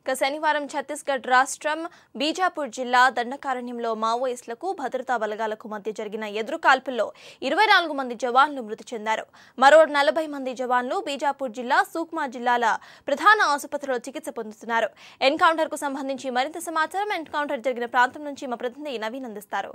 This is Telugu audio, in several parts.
ఇక శనివారం ఛత్తీస్గఢ్ రాష్ట్రం బీజాపూర్ జిల్లా దండకారణ్యంలో మావోయిస్టులకు భద్రతా బలగాలకు మధ్య జరిగిన ఎదురు కాల్పుల్లో ఇరవై నాలుగు మంది జవాన్లు మృతి చెందారు మరో నలభై మంది జవాన్లు బీజాపూర్ జిల్లా సూక్మా జిల్లాల ప్రధాన ఆసుపత్రిలో చికిత్స పొందుతున్నారు ఎన్కౌంటర్ కు సంబంధించి మరింత సమాచారం ఎన్కౌంటర్ జరిగిన ప్రాంతం నుంచి మా ప్రతినిధి నవీన్ అందిస్తారు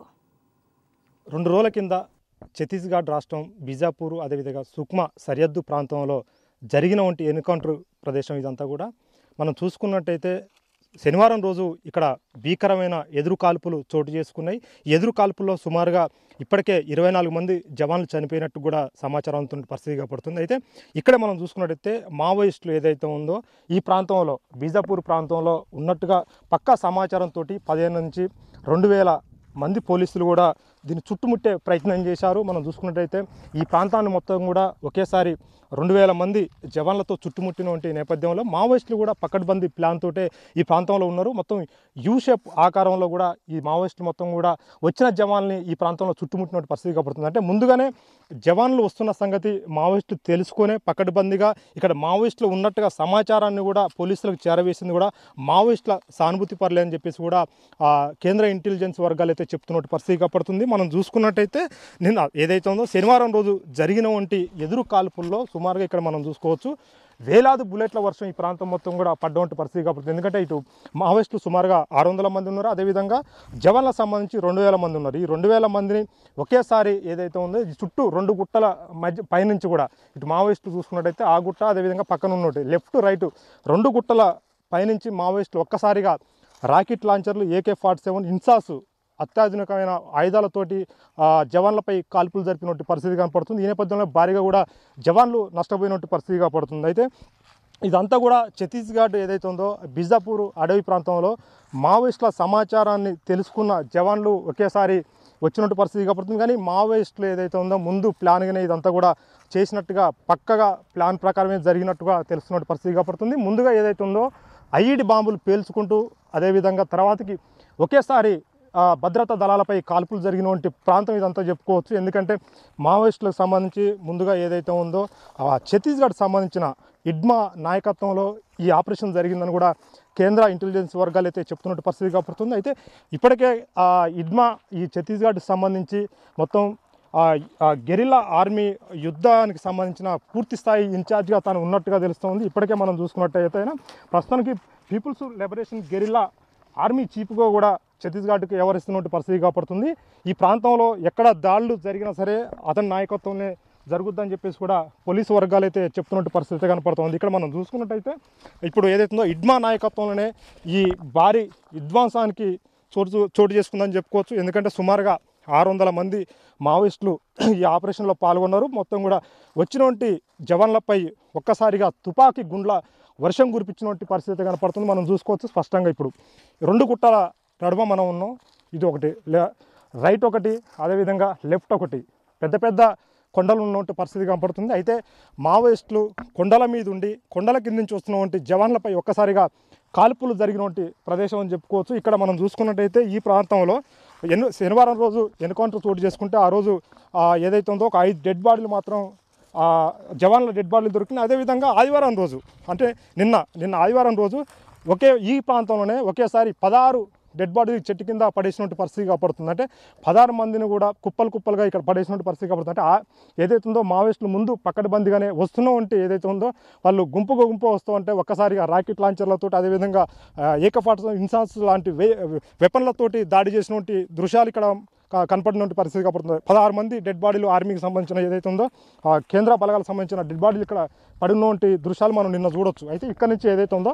రెండు రోజుల కింద ఛత్తీస్గఢ్ రాష్ట్రం బీజాపూర్ అదేవిధంగా సుక్మా సరిహద్దు ప్రాంతంలో జరిగిన వంటి ఎన్కౌంటర్ ప్రదేశం ఇదంతా కూడా మనం చూసుకున్నట్టయితే శనివారం రోజు ఇక్కడ భీకరమైన ఎదురు కాల్పులు చోటు చేసుకున్నాయి ఎదురు కాల్పుల్లో సుమారుగా ఇప్పటికే ఇరవై నాలుగు మంది జవాన్లు చనిపోయినట్టు కూడా సమాచారం అందుతున్న పరిస్థితిగా పడుతుంది అయితే ఇక్కడ మనం చూసుకున్నట్టయితే మావోయిస్టులు ఏదైతే ఉందో ఈ ప్రాంతంలో బీజాపూర్ ప్రాంతంలో ఉన్నట్టుగా పక్కా సమాచారంతో పదిహేను నుంచి రెండు వేల మంది పోలీసులు కూడా దీన్ని చుట్టుముట్టే ప్రయత్నం చేశారు మనం చూసుకున్నట్టయితే ఈ ప్రాంతాన్ని మొత్తం కూడా ఒకేసారి రెండు వేల మంది జవాన్లతో చుట్టుముట్టినటువంటి నేపథ్యంలో మావోయిస్టులు కూడా పకడ్బందీ ప్లాన్ తోటే ఈ ప్రాంతంలో ఉన్నారు మొత్తం యూ షేప్ ఆకారంలో కూడా ఈ మావోయిస్టులు మొత్తం కూడా వచ్చిన జవాన్లని ఈ ప్రాంతంలో చుట్టుముట్టిన పరిస్థితి కనపడుతుంది అంటే ముందుగానే జవాన్లు వస్తున్న సంగతి మావోయిస్టులు తెలుసుకునే పకడ్బందీగా ఇక్కడ మావోయిస్టులు ఉన్నట్టుగా సమాచారాన్ని కూడా పోలీసులకు చేరవేసింది కూడా మావోయిస్టుల సానుభూతి పర్లే అని చెప్పేసి కూడా ఆ, కేంద్ర ఇంటెలిజెన్స్ వర్గాలు అయితే చెప్తున్నట్టు పరిస్థితి కనపడుతుంది మనం చూసుకున్నట్టయితే నిన్న ఏదైతే ఉందో శనివారం రోజు జరిగిన వంటి ఎదురు కాల్పుల్లో సుమారుగా ఇక్కడ మనం చూసుకోవచ్చు వేలాది బుల్లెట్ల వర్షం ఈ ప్రాంతం మొత్తం కూడా పడ్డవంటి పరిస్థితి కాబట్టి ఎందుకంటే ఇటు మావోయిస్టులు సుమారుగా ఆరు వందల మంది ఉన్నారు అదేవిధంగా జవాన్లకు సంబంధించి రెండు వేల మంది ఉన్నారు ఈ రెండు వేల మందిని ఒకేసారి ఏదైతే ఉందో ఈ చుట్టూ రెండు గుట్టల మధ్య పైనుంచి కూడా ఇటు మావోయిస్టులు చూసుకున్నట్టయితే ఆ గుట్ట అదేవిధంగా పక్కన ఉన్నట్టు లెఫ్ట్ రైట్ రెండు గుట్టల పైనుంచి మావోయిస్టులు ఒక్కసారిగా రాకెట్ లాంచర్లు ఏకే ఫార్టీ సెవెన్ ఇన్సాస్ అత్యాధునికమైన ఆయుధాలతోటి ఆ, జవాన్లపై కాల్పులు జరిపినట్టు పరిస్థితి కనపడుతుంది ఈ నేపథ్యంలో భారీగా కూడా జవాన్లు నష్టపోయినట్టు పరిస్థితి కనపడుతుంది అయితే ఇదంతా కూడా ఛత్తీస్గఢ్ ఏదైతే ఉందో బిజాపూర్ అడవి ప్రాంతంలో మావోయిస్టుల సమాచారాన్ని తెలుసుకున్న జవాన్లు ఒకేసారి వచ్చినట్టు పరిస్థితి కనపడుతుంది కానీ మావోయిస్టులు ఏదైతే ఉందో ముందు ప్లాన్గానే ఇదంతా కూడా చేసినట్టుగా పక్కగా ప్లాన్ ప్రకారమే జరిగినట్టుగా తెలుస్తున్నట్టు పరిస్థితి కనపడుతుంది ముందుగా ఏదైతే ఉందో ఐఈడి బాంబులు పేల్చుకుంటూ అదేవిధంగా తర్వాతకి ఒకేసారి ఆ, భద్రతా దళాలపై కాల్పులు జరిగినటువంటి ప్రాంతం ఇదంతా చెప్పుకోవచ్చు ఎందుకంటే మావోయిస్టులకు సంబంధించి ముందుగా ఏదైతే ఉందో ఆ ఛత్తీస్గఢ్ సంబంధించిన ఇడ్మా నాయకత్వంలో ఈ ఆపరేషన్ జరిగిందని కూడా కేంద్ర ఇంటెలిజెన్స్ వర్గాలు అయితే చెప్తున్నట్టు పరిస్థితి కనపడుతుంది అయితే ఇప్పటికే ఆ ఇడ్మా ఈ ఛత్తీస్గఢ్ సంబంధించి మొత్తం ఆ ఆ గెరిల్లా ఆర్మీ యుద్ధానికి సంబంధించిన పూర్తి స్థాయి ఇన్ఛార్జ్గా తాను ఉన్నట్టుగా తెలుస్తోంది ఇప్పటికే మనం చూసుకున్నట్టయితే ప్రస్తుతానికి పీపుల్స్ లిబరేషన్ గెరిల్లా ఆర్మీ చీఫ్గా కూడా ఛత్తీస్గఢ్కి వ్యవహరిస్తున్నట్టు పరిస్థితి కాపాడుతుంది ఈ ప్రాంతంలో ఎక్కడ దాడులు జరిగినా సరే అతని నాయకత్వంలో జరుగుద్దని చెప్పేసి కూడా పోలీసు వర్గాలు అయితే చెప్తున్నట్టు పరిస్థితి కనపడుతుంది ఇక్కడ మనం చూసుకున్నట్టయితే ఇప్పుడు ఏదైతుందో ఇడ్మా నాయకత్వంలోనే ఈ భారీ విధ్వంసానికి చోటు చోటు చేసుకుందని చెప్పుకోవచ్చు ఎందుకంటే సుమారుగా ఆరు వందల మంది మావోయిస్టులు ఈ ఆపరేషన్లో పాల్గొన్నారు మొత్తం కూడా వచ్చినటువంటి జవాన్లపై ఒక్కసారిగా తుపాకీ గుండ్ల వర్షం కురిపించినటువంటి పరిస్థితి కనపడుతుంది మనం చూసుకోవచ్చు స్పష్టంగా ఇప్పుడు రెండు గుట్టల నడుమ మనం ఉన్నాం ఇది ఒకటి లే- రైట్ ఒకటి అదేవిధంగా లెఫ్ట్ ఒకటి పెద్ద పెద్ద కొండలు ఉన్నటువంటి పరిస్థితి కనపడుతుంది అయితే మావోయిస్టులు కొండల మీద ఉండి కొండల కింద నుంచి వస్తున్నటువంటి జవాన్లపై ఒక్కసారిగా కాల్పులు జరిగినటువంటి ప్రదేశం అని చెప్పుకోవచ్చు ఇక్కడ మనం చూసుకున్నట్టయితే ఈ ప్రాంతంలో ఎన్ని శనివారం రోజు ఎన్కౌంటర్ చోటు చేసుకుంటే ఆ రోజు ఆ, ఏదైతే ఉందో ఒక ఐదు డెడ్ బాడీలు మాత్రం ఆ, జవాన్ల డెడ్ బాడీలు దొరికినాయి అదేవిధంగా ఆదివారం రోజు అంటే నిన్న నిన్న ఆదివారం రోజు ఒకే ఈ ప్రాంతంలోనే ఒకేసారి పదహారు డెడ్ బాడీ చెట్టు కింద పడేసినట్టు పరిస్థితి కాపాడుతుంది అంటే పదహారు మందిని కూడా కుప్పలు కుప్పలుగా ఇక్కడ పడేసినట్టు పరిస్థితి కాపాడుతుంది అంటే ఆ ఏదైతే ఉందో మావోయిస్టులు ముందు పక్కడబందిగానే వస్తూనే ఉంటే ఏదైతే ఉందో వాళ్ళు గుంపుగా గుంపు వస్తూ ఉంటే ఒక్కసారిగా రాకెట్ లాంచర్లతో అదేవిధంగా ఏకపాట ఇన్సాన్స్ లాంటి వే వెపన్లతోటి దాడి చేసినటువంటి దృశ్యాలు ఇక్కడ క- కనపడినటువంటి పరిస్థితి కనపడుతుంది పదహారు మంది డెడ్ బాడీలు ఆర్మీకి సంబంధించిన ఏదైతే ఉందో ఆ కేంద్ర బలగాలకు సంబంధించిన డెడ్ బాడీలు ఇక్కడ పడినటువంటి దృశ్యాలు మనం నిన్న చూడొచ్చు అయితే ఇక్కడ నుంచి ఏదైతే ఉందో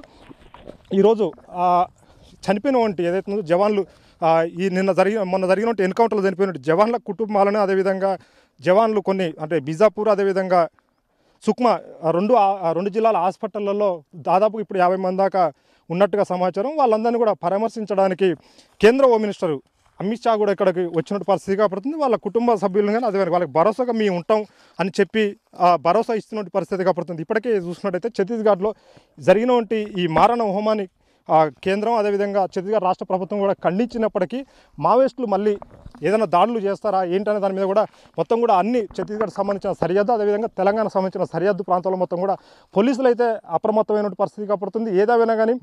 ఈరోజు ఆ చనిపోయినటువంటి ఏదైతే ఉందో జవాన్లు ఆ, ఈ నిన్న జరిగిన మొన్న జరిగినటువంటి ఎన్కౌంటర్లో చనిపోయిన జవాన్ల కుటుంబాలను అదేవిధంగా జవాన్లు కొన్ని అంటే బిజాపూర్ అదేవిధంగా సుక్మా ఆ రెండు ఆ- ఆ రెండు జిల్లాల హాస్పిటళ్లలో దాదాపు ఇప్పుడు యాభై మంది దాకా ఉన్నట్టుగా సమాచారం వాళ్ళందరినీ కూడా పరామర్శించడానికి కేంద్ర హోమ్ మినిస్టర్ అమిత్ షా కూడా ఇక్కడికి వచ్చినట్టు పరిస్థితి కాపాడుతుంది వాళ్ళ కుటుంబ సభ్యులను కానీ అదే వాళ్ళకి భరోసాగా మేము ఉంటాం అని చెప్పి ఆ భరోసా ఇస్తున్నటువంటి పరిస్థితి కాపాడుతుంది ఇప్పటికే చూసినట్టయితే ఛత్తీస్గఢ్లో జరిగినటువంటి ఈ మారణ హోమాన్ని ఆ కేంద్రం అదేవిధంగా ఛత్తీస్గఢ్ రాష్ట్ర ప్రభుత్వం కూడా ఖండించినప్పటికీ మావోయిస్టులు మళ్ళీ ఏదైనా దాడులు చేస్తారా ఏంటనే దాని మీద కూడా మొత్తం కూడా అన్ని ఛత్తీస్గఢ్ సంబంధించిన సరిహద్దు అదేవిధంగా తెలంగాణ సంబంధించిన సరిహద్దు ప్రాంతాల్లో మొత్తం కూడా పోలీసులు అయితే అప్రమత్తమైన పరిస్థితి కాపాడుతుంది ఏదేమైనా కానీ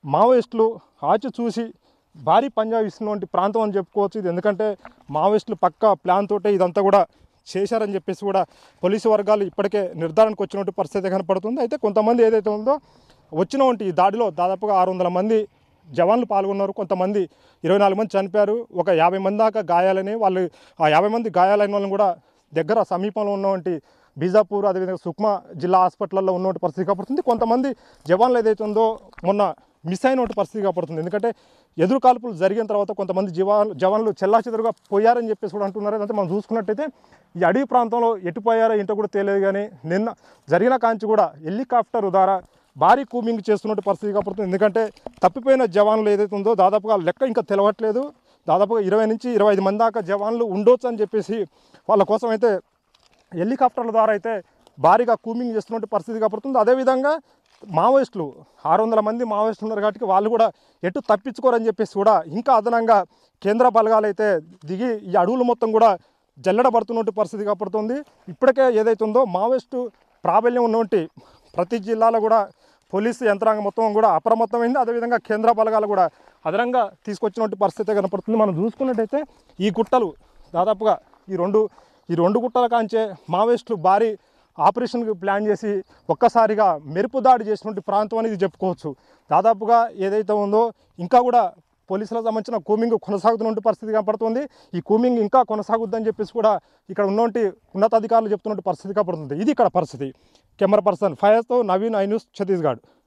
మావోయిస్టులు ఆచి చూసి భారీ పంజాబ్ ఇస్తున్నటువంటి ప్రాంతం అని చెప్పుకోవచ్చు ఇది ఎందుకంటే మావోయిస్టులు పక్క ప్లాన్ తోటే ఇదంతా కూడా చేశారని చెప్పేసి కూడా పోలీసు వర్గాలు ఇప్పటికే నిర్ధారణకు వచ్చినటువంటి పరిస్థితి కనపడుతుంది అయితే కొంతమంది ఏదైతే ఉందో వచ్చినటువంటి ఈ దాడిలో దాదాపుగా ఆరు వందల మంది జవాన్లు పాల్గొన్నారు కొంతమంది ఇరవై నాలుగు మంది చనిపోయారు ఒక యాభై మంది దాకా గాయాలని వాళ్ళు ఆ యాభై మంది గాయాలైన వాళ్ళని కూడా దగ్గర సమీపంలో ఉన్నటువంటి బీజాపూర్ అదేవిధంగా సుక్మా జిల్లా హాస్పిటల్లో ఉన్నటువంటి పరిస్థితి కనపడుతుంది కొంతమంది జవాన్లు ఏదైతే ఉందో మొన్న మిస్ అయినటువంటి పరిస్థితి కనపడుతుంది ఎందుకంటే ఎదురు కాల్పులు జరిగిన తర్వాత కొంతమంది జవాన్ జవాన్లు చెల్లాచెదురుగా పోయారని చెప్పేసి కూడా అంటున్నారు అదంతా మనం చూసుకున్నట్టయితే ఈ అడవి ప్రాంతంలో ఎటు పోయారో ఏంటో కూడా తెలియదు కానీ నిన్న జరిగిన కాంచి కూడా హెలికాప్టర్ ద్వారా భారీ కూమింగ్ చేస్తున్నట్టు పరిస్థితి కనపడుతుంది ఎందుకంటే తప్పిపోయిన జవాన్లు ఏదైతే ఉందో దాదాపుగా లెక్క ఇంకా తెలవట్లేదు దాదాపుగా ఇరవై నుంచి ఇరవై ఐదు మంది దాకా జవాన్లు ఉండొచ్చు అని చెప్పేసి వాళ్ళ కోసం అయితే హెలికాప్టర్ల ద్వారా అయితే భారీగా కూమింగ్ చేస్తున్నట్టు పరిస్థితి కనపడుతుంది అదేవిధంగా మావోయిస్టులు ఆరు వందల మంది మావోయిస్టులు ఉన్నారు కాబట్టి వాళ్ళు కూడా ఎటు తప్పించుకోరని చెప్పేసి కూడా ఇంకా అదనంగా కేంద్ర బలగాలు అయితే దిగి ఈ అడవులు మొత్తం కూడా జల్లెడబడుతున్నట్టు పరిస్థితి కనపడుతుంది ఇప్పటికే ఏదైతే ఉందో మావోయిస్టు ప్రాబల్యం ఉన్నటువంటి ప్రతి జిల్లాలో కూడా పోలీసు యంత్రాంగం మొత్తం కూడా అప్రమత్తమైంది అదేవిధంగా కేంద్ర బలగాలు కూడా అదనంగా తీసుకొచ్చినటువంటి పరిస్థితి కనపడుతుంది మనం చూసుకున్నట్టయితే ఈ గుట్టలు దాదాపుగా ఈ రెండు ఈ రెండు గుట్టల కాంచే మావోయిస్టులు భారీ ఆపరేషన్కి ప్లాన్ చేసి ఒక్కసారిగా మెరుపు దాడి చేసినటువంటి ప్రాంతం అనేది చెప్పుకోవచ్చు దాదాపుగా ఏదైతే ఉందో ఇంకా కూడా పోలీసులకు సంబంధించిన కూమింగ్ కొనసాగుతున్న పరిస్థితి కనపడుతుంది ఈ కూమింగ్ ఇంకా కొనసాగుద్దని చెప్పేసి కూడా ఇక్కడ ఉన్నటువంటి ఉన్నతాధికారులు చెప్తున్నట్టు పరిస్థితి కనపడుతుంది ఇది ఇక్కడ పరిస్థితి కెమెరా పర్సన్ ఫయర్తో నవీన్ ఐ న్యూస్ ఛత్తీస్గఢ్